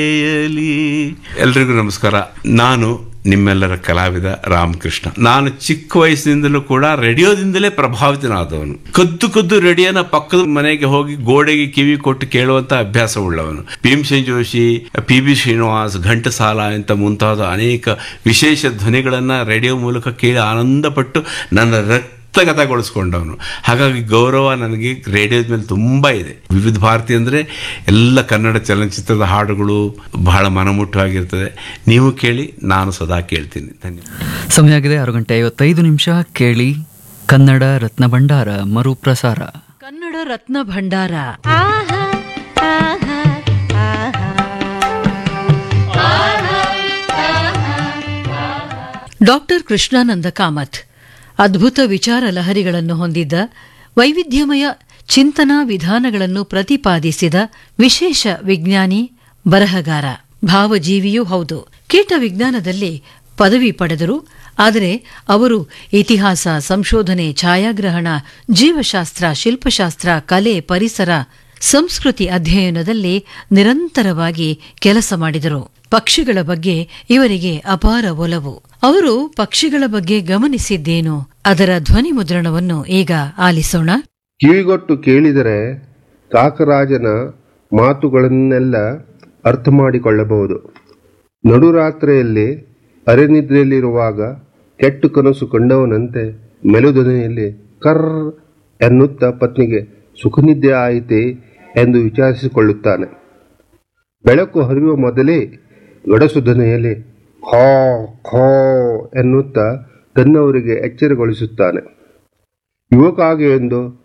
ಎಲ್ರಿಗೂ ನಮಸ್ಕಾರ ನಾನು ನಿಮ್ಮೆಲ್ಲರ ಕಲಾವಿದ ರಾಮಕೃಷ್ಣ ನಾನು ಚಿಕ್ಕ ವಯಸ್ಸಿನಿಂದಲೂ ಕೂಡ ರೇಡಿಯೋದಿಂದಲೇ ಪ್ರಭಾವಿತನಾದವನು ಕದ್ದು ಕದ್ದು ರೇಡಿಯೋನ ಪಕ್ಕದ ಮನೆಗೆ ಹೋಗಿ ಗೋಡೆಗೆ ಕಿವಿ ಕೊಟ್ಟು ಕೇಳುವಂತ ಅಭ್ಯಾಸ ಉಳ್ಳವನು ಭೀಮಸೇನ್ ಜೋಶಿ ಪಿ ಬಿ ಶ್ರೀನಿವಾಸ್ ಘಂಟಸಾಲ ಇಂಥ ಮುಂತಾದ ಅನೇಕ ವಿಶೇಷ ಧ್ವನಿಗಳನ್ನ ರೇಡಿಯೋ ಮೂಲಕ ಕೇಳಿ ಆನಂದಪಟ್ಟು ನನ್ನ ರಕ್ತ ಹಸ್ತಗತಗೊಳಿಸ್ಕೊಂಡವನು ಹಾಗಾಗಿ ಗೌರವ ನನಗೆ ರೇಡಿಯೋದ ಮೇಲೆ ತುಂಬ ಇದೆ ವಿವಿಧ ಭಾರತಿ ಅಂದರೆ ಎಲ್ಲ ಕನ್ನಡ ಚಲನಚಿತ್ರದ ಹಾಡುಗಳು ಬಹಳ ಮನಮುಟ್ಟವಾಗಿರ್ತದೆ ನೀವು ಕೇಳಿ ನಾನು ಸದಾ ಕೇಳ್ತೀನಿ ಧನ್ಯವಾದ ಸಮಯ ಆಗಿದೆ ಆರು ಗಂಟೆ ಐವತ್ತೈದು ನಿಮಿಷ ಕೇಳಿ ಕನ್ನಡ ರತ್ನ ಭಂಡಾರ ಮರುಪ್ರಸಾರ ಕನ್ನಡ ರತ್ನ ಭಂಡಾರ ಡಾಕ್ಟರ್ ಕೃಷ್ಣಾನಂದ ಕಾಮತ್ ಅದ್ಭುತ ವಿಚಾರ ಲಹರಿಗಳನ್ನು ಹೊಂದಿದ್ದ ವೈವಿಧ್ಯಮಯ ಚಿಂತನಾ ವಿಧಾನಗಳನ್ನು ಪ್ರತಿಪಾದಿಸಿದ ವಿಶೇಷ ವಿಜ್ಞಾನಿ ಬರಹಗಾರ ಭಾವಜೀವಿಯೂ ಹೌದು ಕೀಟ ವಿಜ್ಞಾನದಲ್ಲಿ ಪದವಿ ಪಡೆದರು ಆದರೆ ಅವರು ಇತಿಹಾಸ ಸಂಶೋಧನೆ ಛಾಯಾಗ್ರಹಣ ಜೀವಶಾಸ್ತ್ರ ಶಿಲ್ಪಶಾಸ್ತ್ರ ಕಲೆ ಪರಿಸರ ಸಂಸ್ಕೃತಿ ಅಧ್ಯಯನದಲ್ಲಿ ನಿರಂತರವಾಗಿ ಕೆಲಸ ಮಾಡಿದರು ಪಕ್ಷಿಗಳ ಬಗ್ಗೆ ಇವರಿಗೆ ಅಪಾರ ಒಲವು ಅವರು ಪಕ್ಷಿಗಳ ಬಗ್ಗೆ ಗಮನಿಸಿದ್ದೇನು ಅದರ ಧ್ವನಿ ಮುದ್ರಣವನ್ನು ಈಗ ಆಲಿಸೋಣ ಕಿವಿಗೊಟ್ಟು ಕೇಳಿದರೆ ಕಾಕರಾಜನ ಮಾತುಗಳನ್ನೆಲ್ಲ ಅರ್ಥ ಮಾಡಿಕೊಳ್ಳಬಹುದು ನಡುರಾತ್ರಿಯಲ್ಲಿ ಅರೆನಿದ್ರೆಯಲ್ಲಿರುವಾಗ ಕೆಟ್ಟು ಕನಸು ಕಂಡವನಂತೆ ಮೆಲುದನೆಯಲ್ಲಿ ಕರ್ ಎನ್ನುತ್ತಾ ಪತ್ನಿಗೆ ಸುಖನಿದ್ದೆ ಆಯಿತೆ ಎಂದು ವಿಚಾರಿಸಿಕೊಳ್ಳುತ್ತಾನೆ ಬೆಳಕು ಹರಿಯುವ ಮೊದಲೇ ಗಡಸು ಧ್ವನಿಯಲ್ಲಿ ಖೋ ಖೋ ಎನ್ನುತ್ತಾ ತನ್ನವರಿಗೆ ಎಚ್ಚರಗೊಳಿಸುತ್ತಾನೆ ಯುವಕಾಗೆ ಎಂದು